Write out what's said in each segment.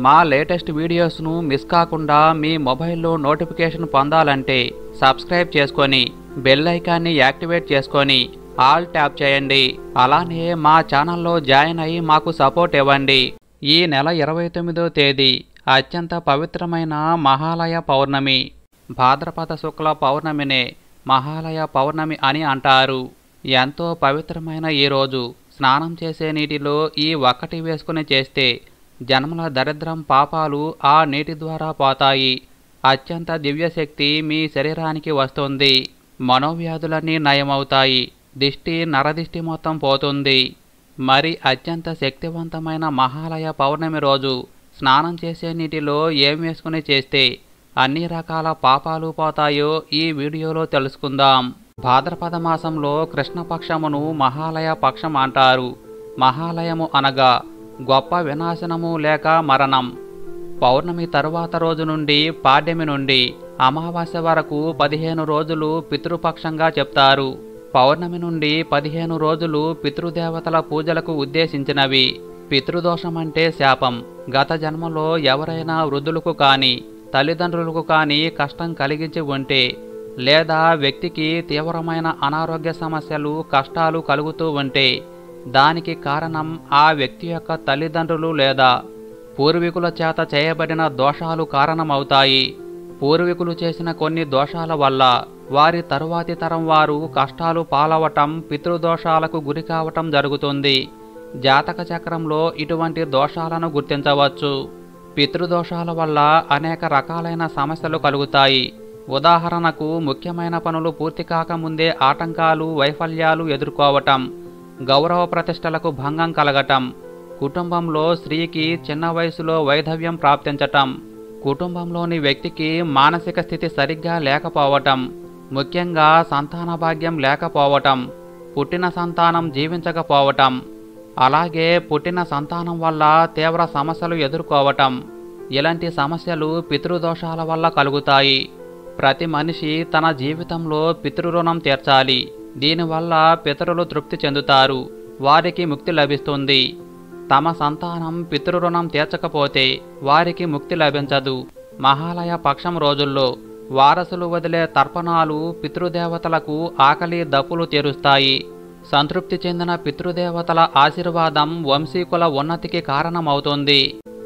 మా latest వీడియోస్ను miss కాకుండా మీ మొబైల్లో నోటిఫికేషన్ పొందాలంటే సబ్స్క్రైబ్ చేసుకొని బెల్ ఐకాన్ని యాక్టివేట్ చేసుకొని ఆల్ ట్యాప్ చేయండి అలానే మా ఛానల్లో జాయిన్ అయ్యి మాకు సపోర్ట్ ఇవ్వండి ఈ నెల ఇరవై తొమ్మిదో తేదీ అత్యంత పవిత్రమైన మహాలయ పౌర్ణమి భాద్రపద శుక్ల పౌర్ణమినే మహాలయ పౌర్ణమి అని అంటారు ఎంతో పవిత్రమైన ఈ రోజు స్నానం చేసే నీటిలో ఈ ఒక్కటి వేసుకుని చేస్తే జన్మల దరిద్రం పాపాలు ఆ నీటి ద్వారా పోతాయి అత్యంత దివ్యశక్తి మీ శరీరానికి వస్తుంది మనోవ్యాధులన్నీ నయమవుతాయి దిష్టి నరదిష్టి మొత్తం పోతుంది మరి అత్యంత శక్తివంతమైన మహాలయ పౌర్ణమి రోజు స్నానం చేసే నీటిలో ఏం వేసుకుని చేస్తే అన్ని రకాల పాపాలు పోతాయో ఈ వీడియోలో తెలుసుకుందాం భాద్రపద మాసంలో కృష్ణపక్షమును మహాలయ పక్షం అంటారు మహాలయము అనగా గొప్ప వినాశనము లేక మరణం పౌర్ణమి తరువాత రోజు నుండి పాడ్యమి నుండి అమావాస్య వరకు పదిహేను రోజులు పితృపక్షంగా చెప్తారు పౌర్ణమి నుండి పదిహేను రోజులు పితృదేవతల పూజలకు ఉద్దేశించినవి పితృదోషం అంటే శాపం గత జన్మలో ఎవరైనా వృద్ధులకు కానీ తల్లిదండ్రులకు కానీ కష్టం కలిగించి ఉంటే లేదా వ్యక్తికి తీవ్రమైన అనారోగ్య సమస్యలు కష్టాలు కలుగుతూ ఉంటే దానికి కారణం ఆ వ్యక్తి యొక్క తల్లిదండ్రులు లేదా పూర్వీకుల చేత చేయబడిన దోషాలు కారణమవుతాయి పూర్వీకులు చేసిన కొన్ని దోషాల వల్ల వారి తరువాతి తరం వారు కష్టాలు పాలవటం పితృదోషాలకు గురి కావటం జరుగుతుంది జాతక చక్రంలో ఇటువంటి దోషాలను గుర్తించవచ్చు పితృదోషాల వల్ల అనేక రకాలైన సమస్యలు కలుగుతాయి ఉదాహరణకు ముఖ్యమైన పనులు పూర్తి కాకముందే ఆటంకాలు వైఫల్యాలు ఎదుర్కోవటం గౌరవ ప్రతిష్టలకు భంగం కలగటం కుటుంబంలో స్త్రీకి చిన్న వయసులో వైధవ్యం ప్రాప్తించటం కుటుంబంలోని వ్యక్తికి మానసిక స్థితి సరిగ్గా లేకపోవటం ముఖ్యంగా సంతాన భాగ్యం లేకపోవటం పుట్టిన సంతానం జీవించకపోవటం అలాగే పుట్టిన సంతానం వల్ల తీవ్ర సమస్యలు ఎదుర్కోవటం ఇలాంటి సమస్యలు పితృదోషాల వల్ల కలుగుతాయి ప్రతి మనిషి తన జీవితంలో పితృరుణం తీర్చాలి దీనివల్ల పితరులు తృప్తి చెందుతారు వారికి ముక్తి లభిస్తుంది తమ సంతానం పితృరుణం తీర్చకపోతే వారికి ముక్తి లభించదు మహాలయ పక్షం రోజుల్లో వారసులు వదిలే తర్పణాలు పితృదేవతలకు ఆకలి దప్పులు తీరుస్తాయి సంతృప్తి చెందిన పితృదేవతల ఆశీర్వాదం వంశీకుల ఉన్నతికి కారణమవుతుంది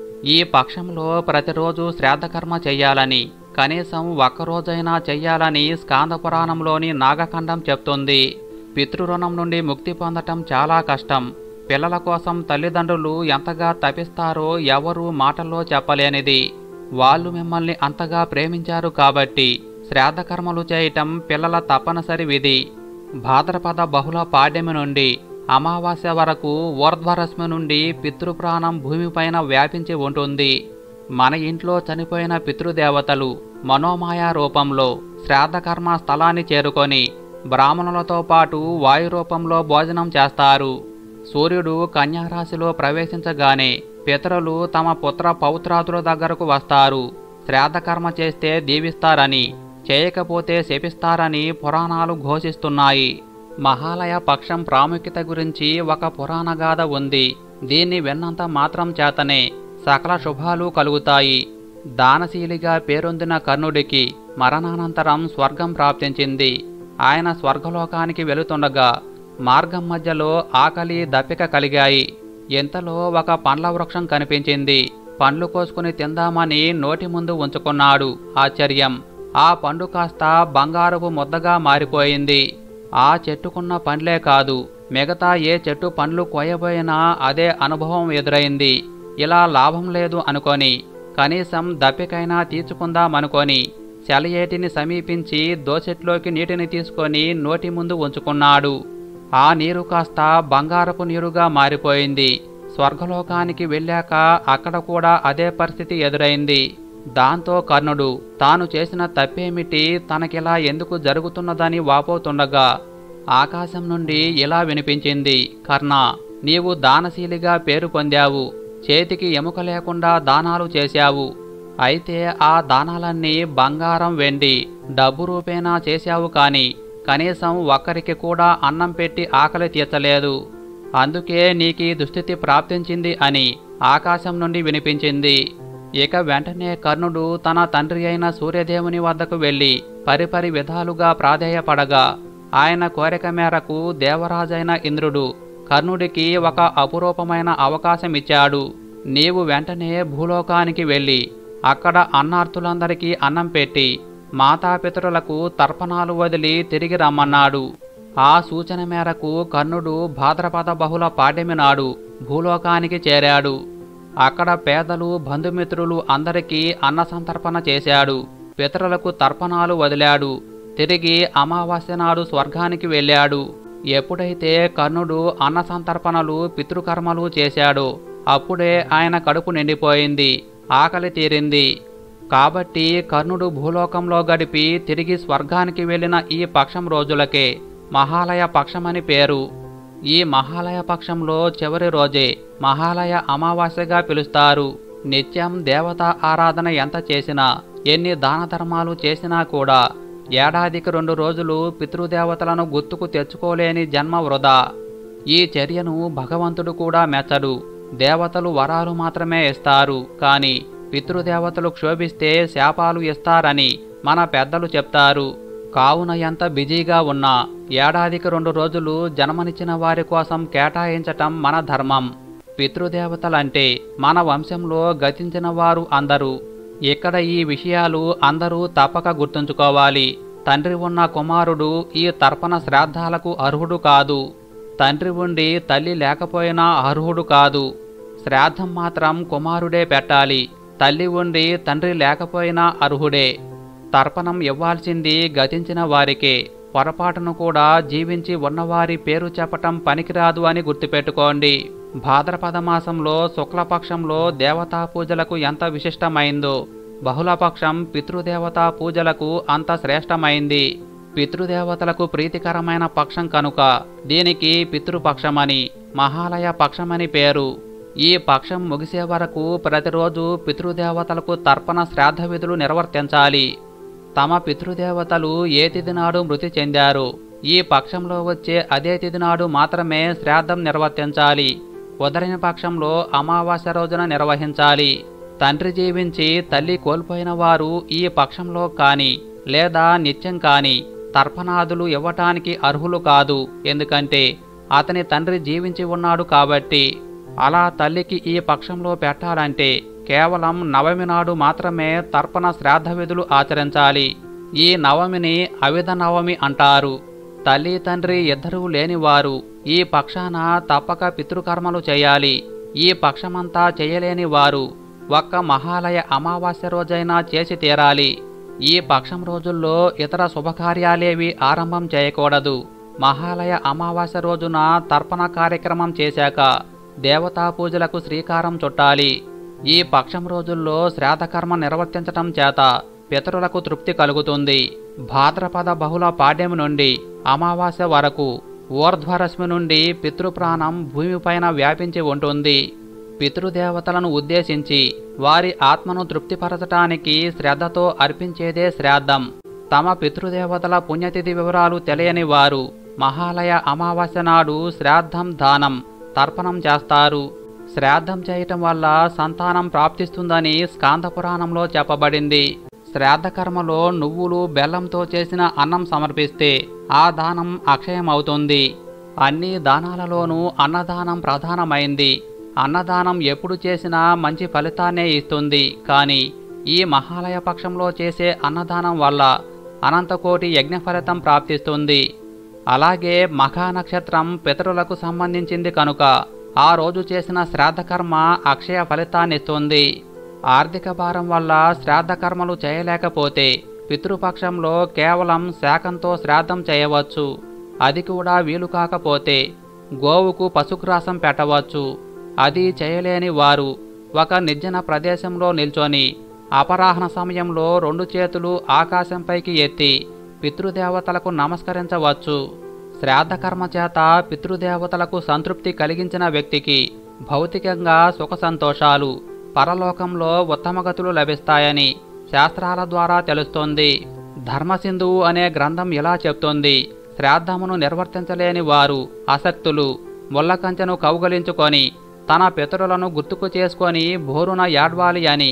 ఈ పక్షంలో ప్రతిరోజు శ్రాద్ధకర్మ చెయ్యాలని కనీసం ఒక్కరోజైనా చెయ్యాలని స్కాంద పురాణంలోని నాగఖండం చెప్తుంది పితృరుణం నుండి ముక్తి పొందటం చాలా కష్టం పిల్లల కోసం తల్లిదండ్రులు ఎంతగా తపిస్తారో ఎవరూ మాటల్లో చెప్పలేనిది వాళ్ళు మిమ్మల్ని అంతగా ప్రేమించారు కాబట్టి శ్రాద్ధకర్మలు చేయటం పిల్లల తప్పనిసరి విధి భాద్రపద బహుళ పాడ్యమి నుండి అమావాస్య వరకు ఊర్ధ్వరశ్మి నుండి పితృప్రాణం భూమిపైన వ్యాపించి ఉంటుంది మన ఇంట్లో చనిపోయిన పితృదేవతలు మనోమాయా రూపంలో శ్రాద్ధకర్మ స్థలాన్ని చేరుకొని బ్రాహ్మణులతో పాటు వాయు రూపంలో భోజనం చేస్తారు సూర్యుడు కన్యారాశిలో ప్రవేశించగానే పితరులు తమ పుత్ర పౌత్రాదుల దగ్గరకు వస్తారు శ్రాద్ధకర్మ చేస్తే దీవిస్తారని చేయకపోతే శపిస్తారని పురాణాలు ఘోషిస్తున్నాయి మహాలయ పక్షం ప్రాముఖ్యత గురించి ఒక పురాణ గాథ ఉంది దీన్ని విన్నంత మాత్రం చేతనే సకల శుభాలు కలుగుతాయి దానశీలిగా పేరొందిన కర్ణుడికి మరణానంతరం స్వర్గం ప్రాప్తించింది ఆయన స్వర్గలోకానికి వెళుతుండగా మార్గం మధ్యలో ఆకలి దప్పిక కలిగాయి ఇంతలో ఒక పండ్ల వృక్షం కనిపించింది పండ్లు కోసుకుని తిందామని నోటి ముందు ఉంచుకున్నాడు ఆశ్చర్యం ఆ పండు కాస్త బంగారపు ముద్దగా మారిపోయింది ఆ చెట్టుకున్న పండ్లే కాదు మిగతా ఏ చెట్టు పండ్లు కోయబోయినా అదే అనుభవం ఎదురైంది ఇలా లాభం లేదు అనుకొని కనీసం దప్పికైనా తీర్చుకుందామనుకొని సెలయేటిని సమీపించి దోసెట్లోకి నీటిని తీసుకొని నోటి ముందు ఉంచుకున్నాడు ఆ నీరు కాస్త బంగారపు నీరుగా మారిపోయింది స్వర్గలోకానికి వెళ్ళాక అక్కడ కూడా అదే పరిస్థితి ఎదురైంది దాంతో కర్ణుడు తాను చేసిన తప్పేమిటి తనకిలా ఎందుకు జరుగుతున్నదని వాపోతుండగా ఆకాశం నుండి ఇలా వినిపించింది కర్ణ నీవు దానశీలిగా పేరు పొందావు చేతికి ఎముక లేకుండా దానాలు చేశావు అయితే ఆ దానాలన్నీ బంగారం వెండి డబ్బు రూపేణా చేశావు కాని కనీసం ఒక్కరికి కూడా అన్నం పెట్టి ఆకలి తీర్చలేదు అందుకే నీకీ దుస్థితి ప్రాప్తించింది అని ఆకాశం నుండి వినిపించింది ఇక వెంటనే కర్ణుడు తన తండ్రి అయిన సూర్యదేవుని వద్దకు వెళ్ళి పరిపరి విధాలుగా ప్రాధేయపడగా ఆయన కోరిక మేరకు దేవరాజైన ఇంద్రుడు కర్ణుడికి ఒక అపురూపమైన అవకాశం ఇచ్చాడు నీవు వెంటనే భూలోకానికి వెళ్ళి అక్కడ అన్నార్థులందరికీ అన్నం పెట్టి మాతాపితరులకు తర్పణాలు వదిలి తిరిగి రమ్మన్నాడు ఆ సూచన మేరకు కర్ణుడు భాద్రపద బహుళ పాడ్యమి నాడు భూలోకానికి చేరాడు అక్కడ పేదలు బంధుమిత్రులు అందరికీ అన్న సంతర్పణ చేశాడు పితరులకు తర్పణాలు వదిలాడు తిరిగి అమావాస్య నాడు స్వర్గానికి వెళ్ళాడు ఎప్పుడైతే కర్ణుడు అన్న సంతర్పణలు పితృకర్మలు చేశాడో అప్పుడే ఆయన కడుపు నిండిపోయింది ఆకలి తీరింది కాబట్టి కర్ణుడు భూలోకంలో గడిపి తిరిగి స్వర్గానికి వెళ్ళిన ఈ పక్షం రోజులకే మహాలయ పక్షమని పేరు ఈ మహాలయ పక్షంలో చివరి రోజే మహాలయ అమావాస్యగా పిలుస్తారు నిత్యం దేవతా ఆరాధన ఎంత చేసినా ఎన్ని దాన ధర్మాలు చేసినా కూడా ఏడాదికి రెండు రోజులు పితృదేవతలను గుర్తుకు తెచ్చుకోలేని జన్మ వృధా ఈ చర్యను భగవంతుడు కూడా మెచ్చడు దేవతలు వరాలు మాత్రమే ఇస్తారు కానీ పితృదేవతలు క్షోభిస్తే శాపాలు ఇస్తారని మన పెద్దలు చెప్తారు కావున ఎంత బిజీగా ఉన్నా ఏడాదికి రెండు రోజులు జన్మనిచ్చిన వారి కోసం కేటాయించటం మన ధర్మం పితృదేవతలంటే మన వంశంలో గతించిన వారు అందరూ ఇక్కడ ఈ విషయాలు అందరూ తప్పక గుర్తుంచుకోవాలి తండ్రి ఉన్న కుమారుడు ఈ తర్పణ శ్రాద్ధాలకు అర్హుడు కాదు తండ్రి ఉండి తల్లి లేకపోయినా అర్హుడు కాదు శ్రాద్ధం మాత్రం కుమారుడే పెట్టాలి తల్లి ఉండి తండ్రి లేకపోయినా అర్హుడే తర్పణం ఇవ్వాల్సింది గతించిన వారికే పొరపాటును కూడా జీవించి ఉన్నవారి పేరు చెప్పటం పనికిరాదు అని గుర్తుపెట్టుకోండి భాద్రపద మాసంలో శుక్లపక్షంలో దేవతా పూజలకు ఎంత విశిష్టమైందో బహుళపక్షం పితృదేవతా పూజలకు అంత శ్రేష్టమైంది పితృదేవతలకు ప్రీతికరమైన పక్షం కనుక దీనికి పితృపక్షమని మహాలయ పక్షమని పేరు ఈ పక్షం ముగిసే వరకు ప్రతిరోజు పితృదేవతలకు తర్పణ శ్రాద్ధ విధులు నిర్వర్తించాలి తమ పితృదేవతలు ఏ తిథి నాడు మృతి చెందారు ఈ పక్షంలో వచ్చే అదే తిథి నాడు మాత్రమే శ్రాద్ధం నిర్వర్తించాలి కుదరని పక్షంలో అమావాస్య రోజున నిర్వహించాలి తండ్రి జీవించి తల్లి కోల్పోయిన వారు ఈ పక్షంలో కాని లేదా నిత్యం కాని తర్పణాదులు ఇవ్వటానికి అర్హులు కాదు ఎందుకంటే అతని తండ్రి జీవించి ఉన్నాడు కాబట్టి అలా తల్లికి ఈ పక్షంలో పెట్టాలంటే కేవలం నవమి నాడు మాత్రమే తర్పణ శ్రాద్ధ విధులు ఆచరించాలి ఈ నవమిని అవిధ నవమి అంటారు తల్లి తండ్రి ఇద్దరూ లేనివారు ఈ పక్షాన తప్పక పితృకర్మలు చేయాలి ఈ పక్షమంతా చేయలేని వారు ఒక్క మహాలయ అమావాస్య రోజైనా చేసి తీరాలి ఈ పక్షం రోజుల్లో ఇతర శుభకార్యాలేవి ఆరంభం చేయకూడదు మహాలయ అమావాస్య రోజున తర్పణ కార్యక్రమం చేశాక దేవతా పూజలకు శ్రీకారం చుట్టాలి ఈ పక్షం రోజుల్లో శ్రాద్ధకర్మ నిర్వర్తించటం చేత పితరులకు తృప్తి కలుగుతుంది భాద్రపద బహుళ పాడ్యం నుండి అమావాస్య వరకు ఊర్ధ్వరశ్మి నుండి పితృప్రాణం భూమిపైన వ్యాపించి ఉంటుంది పితృదేవతలను ఉద్దేశించి వారి ఆత్మను తృప్తిపరచటానికి శ్రద్ధతో అర్పించేదే శ్రాద్ధం తమ పితృదేవతల పుణ్యతిథి వివరాలు తెలియని వారు మహాలయ అమావాస్య నాడు శ్రాద్ధం దానం తర్పణం చేస్తారు శ్రాద్ధం చేయటం వల్ల సంతానం ప్రాప్తిస్తుందని స్కాంద పురాణంలో చెప్పబడింది శ్రాద్ధకర్మలో నువ్వులు బెల్లంతో చేసిన అన్నం సమర్పిస్తే ఆ దానం అక్షయమవుతుంది అన్ని దానాలలోనూ అన్నదానం ప్రధానమైంది అన్నదానం ఎప్పుడు చేసినా మంచి ఫలితాన్నే ఇస్తుంది కానీ ఈ మహాలయ పక్షంలో చేసే అన్నదానం వల్ల అనంతకోటి యజ్ఞ ఫలితం ప్రాప్తిస్తుంది అలాగే మఖా నక్షత్రం పితరులకు సంబంధించింది కనుక ఆ రోజు చేసిన శ్రాద్ధకర్మ అక్షయ ఫలితాన్నిస్తుంది ఆర్థిక భారం వల్ల శ్రాద్ధకర్మలు చేయలేకపోతే పితృపక్షంలో కేవలం శాకంతో శ్రాద్ధం చేయవచ్చు అది కూడా వీలు కాకపోతే గోవుకు పశుగ్రాసం పెట్టవచ్చు అది చేయలేని వారు ఒక నిర్జన ప్రదేశంలో నిల్చొని అపరాహ్న సమయంలో రెండు చేతులు ఆకాశంపైకి ఎత్తి పితృదేవతలకు నమస్కరించవచ్చు శ్రాద్ధకర్మ చేత పితృదేవతలకు సంతృప్తి కలిగించిన వ్యక్తికి భౌతికంగా సుఖ సంతోషాలు పరలోకంలో ఉత్తమగతులు లభిస్తాయని శాస్త్రాల ద్వారా తెలుస్తోంది ధర్మసింధువు అనే గ్రంథం ఇలా చెప్తోంది శ్రాద్ధమును నిర్వర్తించలేని వారు అసక్తులు ముళ్ళకంచెను కౌగలించుకొని తన పితరులను గుర్తుకు చేసుకొని బోరున యాడ్వాలి అని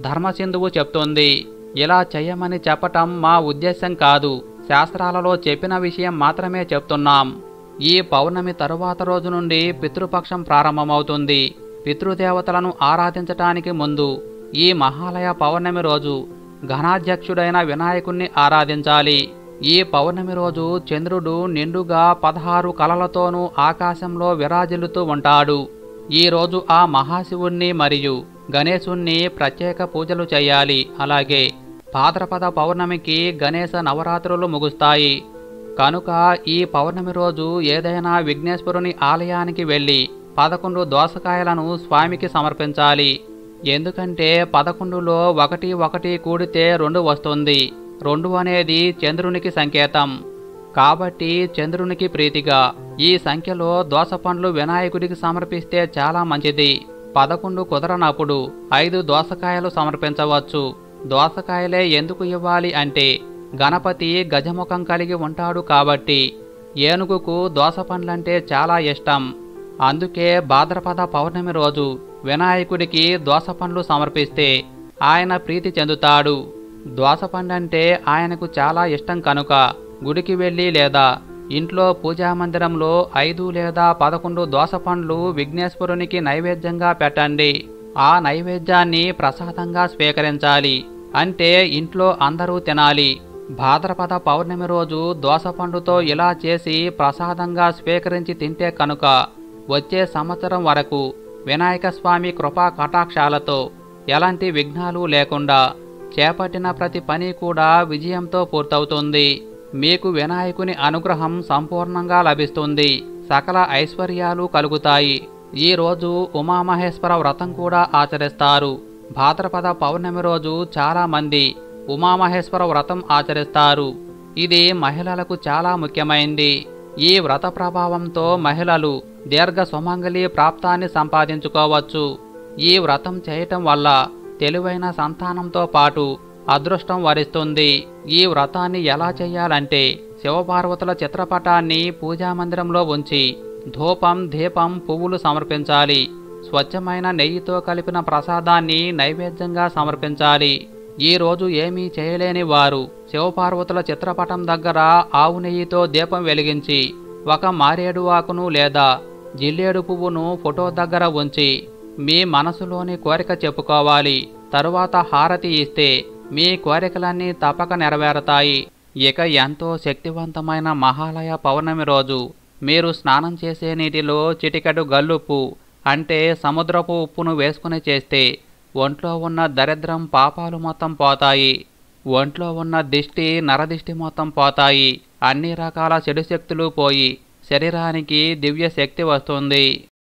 ధర్మసింధువు చెప్తుంది ఇలా చెయ్యమని చెప్పటం మా ఉద్దేశం కాదు శాస్త్రాలలో చెప్పిన విషయం మాత్రమే చెప్తున్నాం ఈ పౌర్ణమి తరువాత రోజు నుండి పితృపక్షం ప్రారంభమవుతుంది పితృదేవతలను ఆరాధించటానికి ముందు ఈ మహాలయ పౌర్ణమి రోజు ఘనాధ్యక్షుడైన వినాయకుణ్ణి ఆరాధించాలి ఈ పౌర్ణమి రోజు చంద్రుడు నిండుగా పదహారు కలలతోనూ ఆకాశంలో విరాజిల్లుతూ ఉంటాడు ఈ రోజు ఆ మహాశివుణ్ణి మరియు గణేశుణ్ణి ప్రత్యేక పూజలు చేయాలి అలాగే భాద్రపద పౌర్ణమికి గణేశ నవరాత్రులు ముగుస్తాయి కనుక ఈ పౌర్ణమి రోజు ఏదైనా విఘ్నేశ్వరుని ఆలయానికి వెళ్ళి పదకొండు దోసకాయలను స్వామికి సమర్పించాలి ఎందుకంటే పదకొండులో ఒకటి ఒకటి కూడితే రెండు వస్తుంది రెండు అనేది చంద్రునికి సంకేతం కాబట్టి చంద్రునికి ప్రీతిగా ఈ సంఖ్యలో దోసపండ్లు వినాయకుడికి సమర్పిస్తే చాలా మంచిది పదకొండు కుదరనప్పుడు ఐదు దోసకాయలు సమర్పించవచ్చు దోసకాయలే ఎందుకు ఇవ్వాలి అంటే గణపతి గజముఖం కలిగి ఉంటాడు కాబట్టి ఏనుగుకు దోసపండ్లంటే చాలా ఇష్టం అందుకే భాద్రపద పౌర్ణమి రోజు వినాయకుడికి దోసపండ్లు సమర్పిస్తే ఆయన ప్రీతి చెందుతాడు దోసపండంటే ఆయనకు చాలా ఇష్టం కనుక గుడికి వెళ్ళి లేదా ఇంట్లో పూజా మందిరంలో ఐదు లేదా పదకొండు దోసపండ్లు విఘ్నేశ్వరునికి నైవేద్యంగా పెట్టండి ఆ నైవేద్యాన్ని ప్రసాదంగా స్వీకరించాలి అంటే ఇంట్లో అందరూ తినాలి భాద్రపద పౌర్ణమి రోజు దోసపండుతో ఇలా చేసి ప్రసాదంగా స్వీకరించి తింటే కనుక వచ్చే సంవత్సరం వరకు వినాయక స్వామి కృపా కటాక్షాలతో ఎలాంటి విఘ్నాలు లేకుండా చేపట్టిన ప్రతి పని కూడా విజయంతో పూర్తవుతుంది మీకు వినాయకుని అనుగ్రహం సంపూర్ణంగా లభిస్తుంది సకల ఐశ్వర్యాలు కలుగుతాయి ఈ రోజు ఉమామహేశ్వర వ్రతం కూడా ఆచరిస్తారు భాద్రపద పౌర్ణమి రోజు చాలా మంది ఉమామహేశ్వర వ్రతం ఆచరిస్తారు ఇది మహిళలకు చాలా ముఖ్యమైంది ఈ వ్రత ప్రభావంతో మహిళలు దీర్ఘ సుమంగళి ప్రాప్తాన్ని సంపాదించుకోవచ్చు ఈ వ్రతం చేయటం వల్ల తెలివైన సంతానంతో పాటు అదృష్టం వరిస్తుంది ఈ వ్రతాన్ని ఎలా చేయాలంటే శివపార్వతుల చిత్రపటాన్ని పూజామందిరంలో ఉంచి ధూపం దీపం పువ్వులు సమర్పించాలి స్వచ్ఛమైన నెయ్యితో కలిపిన ప్రసాదాన్ని నైవేద్యంగా సమర్పించాలి ఈ రోజు ఏమీ చేయలేని వారు శివపార్వతుల చిత్రపటం దగ్గర ఆవు నెయ్యితో దీపం వెలిగించి ఒక మారేడు ఆకును లేదా జిల్లేడు పువ్వును ఫోటో దగ్గర ఉంచి మీ మనసులోని కోరిక చెప్పుకోవాలి తరువాత హారతి ఇస్తే మీ కోరికలన్నీ తప్పక నెరవేరతాయి ఇక ఎంతో శక్తివంతమైన మహాలయ పౌర్ణమి రోజు మీరు స్నానం చేసే నీటిలో చిటికెడు గల్లుప్పు అంటే సముద్రపు ఉప్పును వేసుకుని చేస్తే ఒంట్లో ఉన్న దరిద్రం పాపాలు మొత్తం పోతాయి ఒంట్లో ఉన్న దిష్టి నరదిష్టి మొత్తం పోతాయి అన్ని రకాల చెడు శక్తులు పోయి శరీరానికి దివ్య శక్తి వస్తుంది